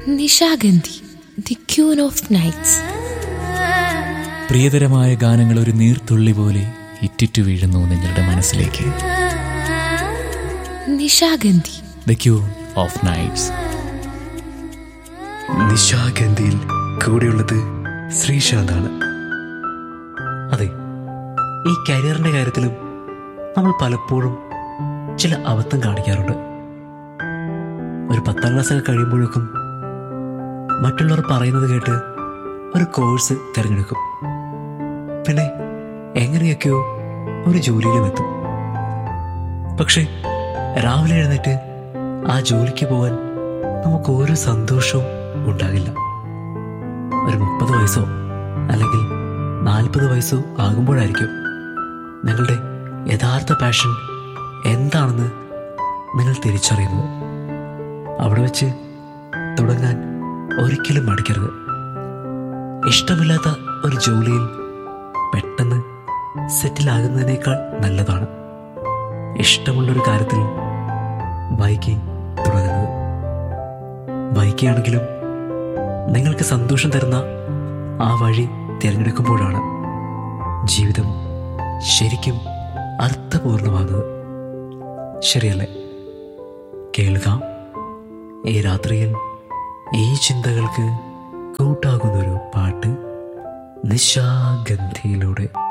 Nishagandhi the queen of nights പ്രിയതരമായ ഗാനങ്ങൾ ഒരു നീർത്തുള്ളി പോലെ ഇറ്റിറ്റു വീഴുന്നു നിങ്ങളുടെ മനസ്സിലേക്ക് Nishagandhi the queen of nights നിശാഗന്ധിയിൽ കൂടെയുള്ളത് ശ്രീശാന്താണ് അതെ ഈ കരിയറിന്റെ കാര്യത്തിലും നമ്മൾ പലപ്പോഴും ചില അബദ്ധം കാണിക്കാറുണ്ട് ഒരു പത്താം ക്ലാസ് ഒക്കെ കഴിയുമ്പോഴേക്കും മറ്റുള്ളവർ പറയുന്നത് കേട്ട് ഒരു കോഴ്സ് തിരഞ്ഞെടുക്കും പിന്നെ എങ്ങനെയൊക്കെയോ ഒരു ജോലിയിലും എത്തും പക്ഷേ രാവിലെ എഴുന്നേറ്റ് ആ ജോലിക്ക് പോകാൻ നമുക്ക് ഒരു സന്തോഷവും ഉണ്ടാകില്ല ഒരു മുപ്പത് വയസ്സോ അല്ലെങ്കിൽ നാൽപ്പത് വയസ്സോ ആകുമ്പോഴായിരിക്കും നിങ്ങളുടെ യഥാർത്ഥ പാഷൻ എന്താണെന്ന് നിങ്ങൾ തിരിച്ചറിയുന്നത് അവിടെ വെച്ച് തുടങ്ങാൻ ഒരിക്കലും മടിക്കരുത് ഇഷ്ടമില്ലാത്ത ഒരു ജോലിയിൽ പെട്ടെന്ന് സെറ്റിലാകുന്നതിനേക്കാൾ നല്ലതാണ് ഇഷ്ടമുള്ളൊരു കാര്യത്തിൽ വൈകി തുടങ്ങുന്നത് വൈകിയാണെങ്കിലും നിങ്ങൾക്ക് സന്തോഷം തരുന്ന ആ വഴി തിരഞ്ഞെടുക്കുമ്പോഴാണ് ജീവിതം ശരിക്കും അർത്ഥപൂർണമാകുന്നത് ശരിയല്ലേ കേൾക്കാം ഈ രാത്രിയിൽ ഈ ചിന്തകൾക്ക് കൂട്ടാകുന്നൊരു പാട്ട് നിശാഗന്ധിയിലൂടെ